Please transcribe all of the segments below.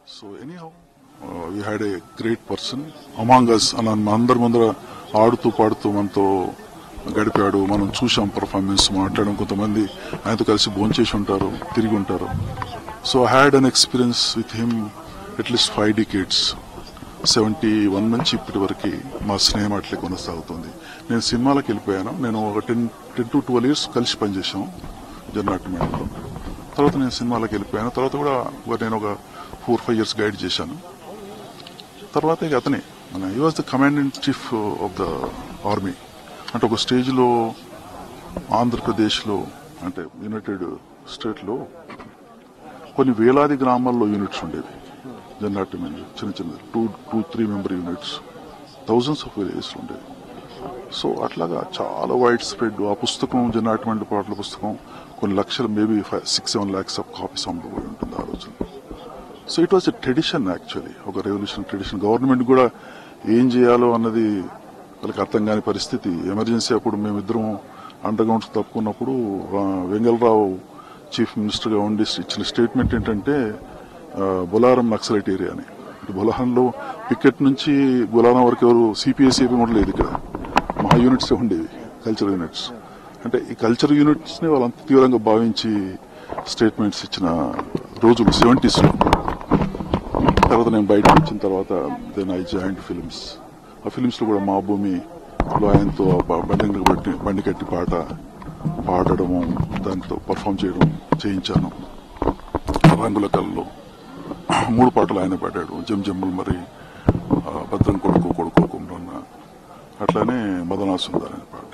So anyhow we had a great person among us అలా మా అందరి ముందర ఆడుతూ పాడుతూ మనతో గడిపాడు మనం చూసాం పర్ఫార్మెన్స్ మాట్లాడడం కొంతమంది ఆయనతో కలిసి భోంచేసి ఉంటారు తిరిగి ఉంటారు so I had an experience with him at least five decades seventy one నుంచి ఇప్పటి వరకు మా స్నేహం అట్లే కొనసాగుతుంది నేను సినిమాలకు వెళ్ళిపోయాను నేను ఒక ten ten to twelve years కలిసి పనిచేసాం జర్నాటమేడలో తర్వాత నేను సినిమాలకు వెళ్ళిపోయాను తర్వాత కూడా ఒక- నేను ఒక ఫోర్ ఫైవ్ ఇయర్స్ గైడ్ చేశాను తర్వాత ఇక అతనే మన ఈ was the commandant chief of the army అంటే ఒక స్టేజ్లో ఆంధ్రప్రదేశ్లో అంటే యునైటెడ్ స్టేట్లో కొన్ని వేలాది గ్రామాల్లో యూనిట్స్ ఉండేవి జనరేటర్ చిన్న చిన్న two two three member units thousands of villages ఉండేవి సో అట్లాగా చాలా వైడ్ స్ప్రెడ్ ఆ పుస్తకం జనాటిమెంట్ పాటల పుస్తకం కొన్ని లక్షలు maybe five six seven lakhs of copies అమ్ముడుపోయి ఉంటుంది ఆ రోజున so it was a tradition actually ఒక రెవల్యూషన్ ట్రెడిషన్ గవర్నమెంట్ కూడా ఏం చేయాలో అన్నది వాళ్ళకి అర్థం కాని పరిస్థితి ఎమర్జెన్సీ అప్పుడు మేమిద్దరం అండర్ గ్రౌండ్స్ తప్పుకున్నప్పుడు ఆ, వెంగళరావు చీఫ్ మినిస్టర్గా ఉండి ఇచ్చిన స్టేట్మెంట్ ఏంటంటే ఆ, బొలారం నక్సలైట్ ఏరియా అని అంటే బొలారంలో పికెట్ నుంచి బొలారం వరకు ఎవరు సిపిఎస్ ఏపీ కూడా లేదు ఇక్కడ మా యూనిట్స్ ఉండేవి కల్చర్ యూనిట్స్ అంటే ఈ కల్చర్ యూనిట్స్ ని వాళ్ళు అంత తీవ్రంగా భావించి స్టేట్మెంట్స్ ఇచ్చిన రోజులు సెవెంటీస్ లో తర్వాత నేను బయటకు వచ్చిన తర్వాత దెన్ ఐ జాయింట్ ఫిల్మ్స్ ఆ ఫిల్మ్స్ లో కూడా మా భూమిలో ఆయనతో ఆ బ- బండి మీద బట్టి బండి కట్టి పాట పాడడము దాంతో పర్ఫామ్ చేయడం చేయించాను రంగుల కల్లో మూడు పాటలు ఆయన పాడాడు జమ్ జమ్మల్ మరి ఆ, భద్రం కొడుకు కొడుకు కుమ్రన్న అట్లానే మదనా సుందర్ అనే పాట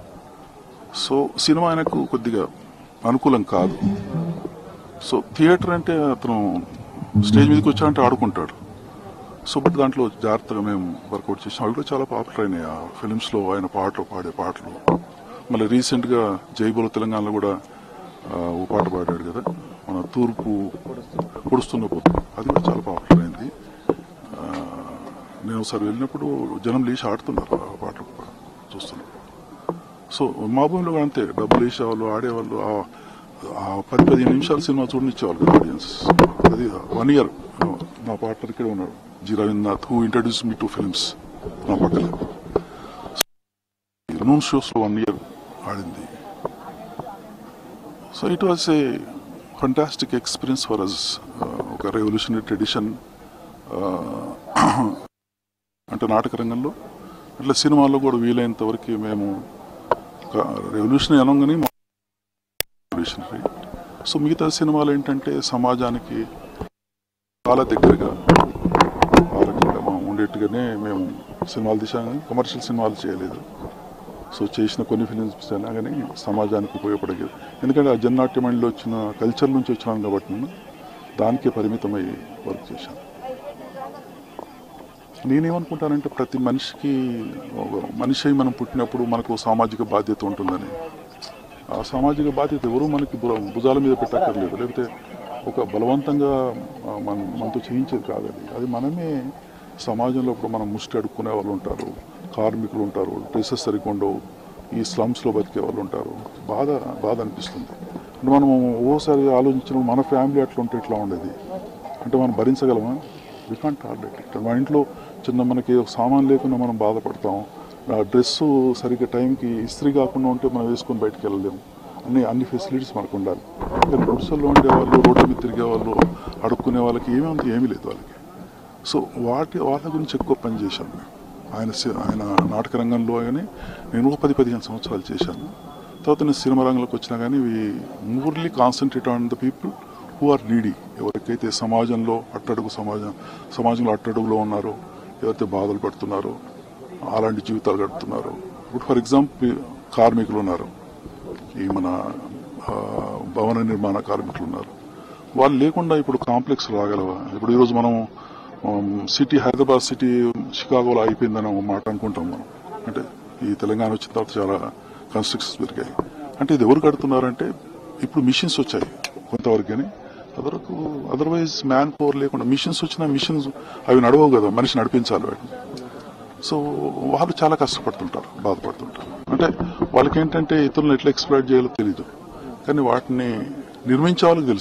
సో సినిమా ఆయనకు కొద్దిగా అనుకూలం కాదు సో థియేటర్ అంటే అతను స్టేజ్ మీదకి వచ్చాడంటే ఆడుకుంటాడు సో బట్ దాంట్లో జాగ్రత్తగా మేము వర్కౌట్ చేసాం అవి కూడా చాలా పాపులర్ అయినాయి ఆ ఫిలిమ్స్ లో ఆయన పాటలు పాడే పాటలు మళ్ళీ రీసెంట్ గా జైబోల తెలంగాణలో కూడా ఆ, ఓ పాట పాడాడు కదా మన తూర్పు పొడుస్తున్న పొద్దు అది కూడా చాలా పాపులర్ అయింది ఆ, నేను ఒకసారి వెళ్ళినప్పుడు జనం లేచి ఆడుతున్నారు ఆ పాటలు చూస్తున్నారు సో మా భూమిలో కూడా అంతే డబ్బులు వేసేవాళ్ళు ఆడేవాళ్ళు ఆ- ఆ పది పదిహేను నిమిషాలు సినిమా చూడనిచ్చేవాళ్ళు కదా ఆడియన్స్ అది వన్ ఇయర్ నా పార్ట్నర్ ఇక్కడే ఉన్నాడు G Ravindranath who introduce me to films నా పక్కన నూన్ షోస్ లో వన్ ఇయర్ ఆడింది so it was a fantastic experience for us ఒక రెవల్యూషనరీ ట్రెడిషన్ అంటే నాటక రంగంలో అట్లా సినిమాల్లో కూడా వీలైనంత వరకు మేము రెవల్యూషన్ అనగానే రెవల్యూషనరీ సో మిగతా సినిమాలు ఏంటంటే సమాజానికి చాలా దగ్గరగా ఆ రకంగా మనం ఉండేట్టుగానే మేము సినిమాలు తీసాం కానీ కమర్షియల్ సినిమాలు చేయలేదు సో చేసిన కొన్ని ఫిలిమ్స్ అయినా కానీ సమాజానికి ఉపయోగపడేది ఎందుకంటే ఆ జన్నాట్యమండిలో వచ్చిన కల్చర్ నుంచి వచ్చినాను కాబట్టి నేను దానికే పరిమితమై వర్క్ చేశాను నేనేమనుకుంటానంటే ప్రతి మనిషికి ఒక మనిషి అయి మనం పుట్టినప్పుడు మనకు సామాజిక బాధ్యత ఉంటుందని ఆ సామాజిక బాధ్యత ఎవరు మనకి భుజ- భుజాల మీద పెట్టక్కర్లేదు లేకపోతే ఒక బలవంతంగా ఆ, మన మనతో చేయించేది కాదు అది అది మనమే సమాజంలో ఇప్పుడు మనం ముష్టి అడుక్కునే వాళ్ళు ఉంటారు కార్మికులు ఉంటారు డ్రెస్సెస్ సరిగ్గా ఉండవు ఈ స్లమ్స్లో బతికే వాళ్ళు ఉంటారు బాధ బాధ అనిపిస్తుంది అంటే మనం ఓసారి ఆలోచించిన మన ఫ్యామిలీ అట్లా ఉంటే ఎట్లా ఉండేది అంటే మనం భరించగలమా వి కాంట్ టాలరేట్ ఇట్ మన ఇంట్లో చిన్న మనకి ఒక సామాన్ లేకుండా మనం బాధపడతాం ఆ డ్రెస్ సరిగ్గా టైంకి ఇస్త్రీ కాకుండా ఉంటే మనం వేసుకొని బయటకు వెళ్ళలేము అన్ని అన్ని ఫెసిలిటీస్ మనకు ఉండాలి కానీ గుడిసెల్లో ఉండే వాళ్ళు రోడ్ల మీద తిరిగే వాళ్ళు అడుక్కునే వాళ్ళకి ఏమీ అంత ఏమీ లేదు వాళ్ళకి సో వాటి వాళ్ళ గురించి ఎక్కువ పని చేశాను మేము ఆయన సి- ఆయన నాటక రంగంలో కానీ నేను ఒక పది పదిహేను సంవత్సరాలు చేశాను తర్వాత నేను సినిమా రంగంలోకి వచ్చినా కానీ merely concentrate on the people who are needy ఎవరికైతే సమాజంలో అట్టడుగు సమాజం సమాజంలో అట్టడుగులో ఉన్నారో ఎవరైతే బాధలు పడుతున్నారో అలాంటి జీవితాలు గడుపుతున్నారో ఇప్పుడు ఫర్ ఎగ్జాంపుల్ కార్మికులు ఉన్నారు ఈ మన ఆ, భవన నిర్మాణ కార్మికులు ఉన్నారు వాళ్ళు లేకుండా ఇప్పుడు కాంప్లెక్స్ రాగలవా ఇప్పుడు ఈరోజు మనం సిటీ హైదరాబాద్ సిటీ షికాగోలో అయిపోయిందని ఒక మాట అనుకుంటాం మనం అంటే ఈ తెలంగాణ వచ్చిన తర్వాత చాలా కన్స్ట్రక్షన్స్ పెరిగాయి అంటే ఇది ఎవరు కడుతున్నారంటే ఇప్పుడు మిషన్స్ వచ్చాయి కొంతవరకు కానీ అదరకు అదర్వైజ్ మ్యాన్ పవర్ లేకుండా మిషన్స్ వచ్చిన మిషన్స్ అవి నడవవు కదా మనిషి నడిపించాలి వాటిని సో వాళ్ళు చాలా కష్టపడుతుంటారు బాధపడుతుంటారు అంటే వాళ్ళకి ఏంటంటే ఇతరులను ఎట్లా ఎక్స్ప్లోర్ చేయాలో తెలీదు కానీ వాటిని నిర్మించే వాళ్ళకి తెలుసు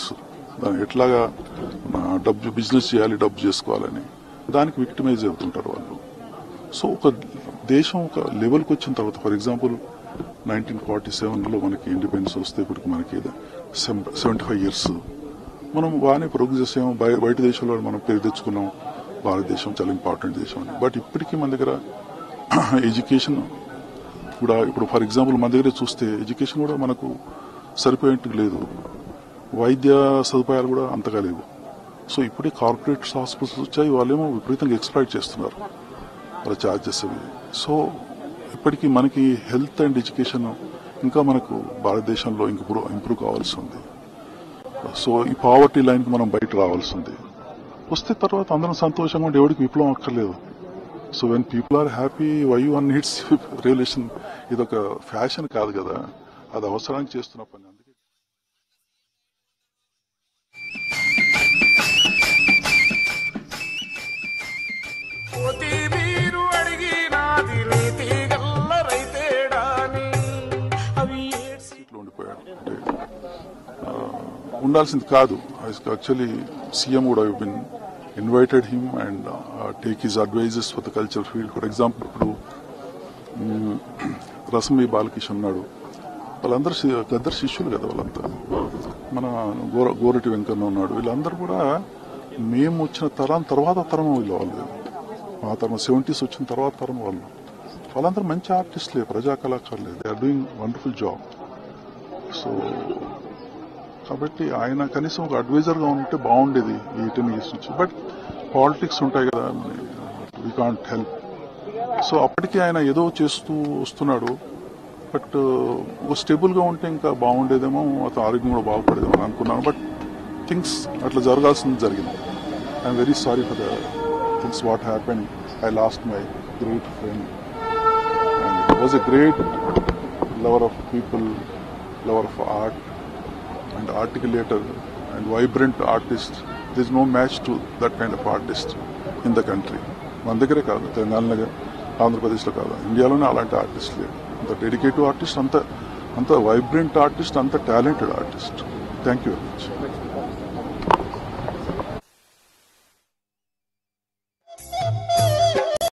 దాన్ని ఎట్లాగా ఆ, డబ్బు బిజినెస్ చేయాలి డబ్బు చేసుకోవాలని దానికి విక్టిమైజ్ అవుతుంటారు వాళ్ళు సో ఒక దేశం ఒక లెవెల్కి వచ్చిన తర్వాత ఫర్ ఎగ్జాంపుల్ నైన్టీన్ ఫార్టీ సెవెన్లో మనకి ఇండిపెండెన్స్ వస్తే ఇప్పటికి మనకి సెవెంటీ ఫైవ్ ఇయర్స్ మనం బాగానే ప్రోగ్రెస్ చేసాము బయ బయట దేశంలో మనం పేరు తెచ్చుకున్నాం భారతదేశం చాలా ఇంపార్టెంట్ దేశం అని బట్ ఇప్పటికీ మన దగ్గర ఎడ్యుకేషన్ కూడా ఇప్పుడు ఫర్ ఎగ్జాంపుల్ మన దగ్గర చూస్తే ఎడ్యుకేషన్ కూడా మనకు సరిపోయేట్టు లేదు వైద్య సదుపాయాలు కూడా అంతగా లేవు సో ఇప్పుడే కార్పొరేట్ హాస్పిటల్స్ వచ్చాయి వాళ్ళేమో విపరీతంగా ఎక్స్ప్లాయిట్ చేస్తున్నారు వాళ్ళ ఛార్జెస్ అవి సో ఇప్పటికీ మనకి హెల్త్ అండ్ ఎడ్యుకేషన్ ఇంకా మనకు భారతదేశంలో ఇంప్రూవ్ ఇంప్రూవ్ కావాల్సి ఉంది సో ఈ పావర్టీ లైన్కి మనం బయట రావాల్సి ఉంది వస్తే తర్వాత అందరం సంతోషంగా ఉండి ఎవరికి విప్లవం అక్కర్లేదు so when people are happy why one needs relation ఇది ఒక ఫ్యాషన్ కాదు కదా అది అవసరానికి చేస్తున్న పని అందుకే కోతి మీరు అడిగినాది నీతి గల్ల రైతేడాని అవి ఏడ్సి సీట్లో ఉండిపోయాడు అంటే ఆ, ఉండాల్సింది కాదు యాక్చువల్లీ సీఎం కూడా been invited him and take his advises for the culture field for example ఇప్పుడు మ్, రసమి బాలకిషన్ ఉన్నాడు వాళ్ళందరూ శి- గద్దర్ శిష్యులు కదా వాళ్ళంతా మన గోర గోరటి వెంకన్న ఉన్నాడు వీళ్ళందరూ కూడా మేము వచ్చిన తరం తర్వాత తరం వీళ్ళు వాళ్ళు మా తరం సెవెంటీస్ వచ్చిన తర్వాత తరం వాళ్ళు వాళ్ళందరూ మంచి ఆర్టిస్టులే ప్రజా కళాకారులే they are doing wonderful job so కాబట్టి ఆయన కనీసం ఒక అడ్వైజర్ గా ఉంటే బాగుండేది ఈ టెన్ ఇయర్స్ నుంచి బట్ పాలిటిక్స్ ఉంటాయి కదా వీ కాంట్ హెల్ప్ సో అప్పటికి ఆయన ఏదో చేస్తూ వస్తున్నాడు బట్ ఒక స్టేబుల్ గా ఉంటే ఇంకా బాగుండేదేమో అతను ఆరోగ్యం కూడా బాగుపడేదేమో అని అనుకున్నాను బట్ థింగ్స్ అట్లా జరగాల్సింది జరిగింది I'm very sorry for the things what happen I lost my great friend and was a great lover of people lover of art and articulator and vibrant artist. There is no match to that kind of artist in the country. మన దగ్గరే కాదు తెలంగాణలో ఆంధ్రప్రదేశ్లో కాదు ఇండియాలోనే అలాంటి artist లేడు అంత డెడికేటివ్ ఆర్టిస్ట్ అంత అంత వైబ్రెంట్ ఆర్టిస్ట్ అంత talented artist thank you very much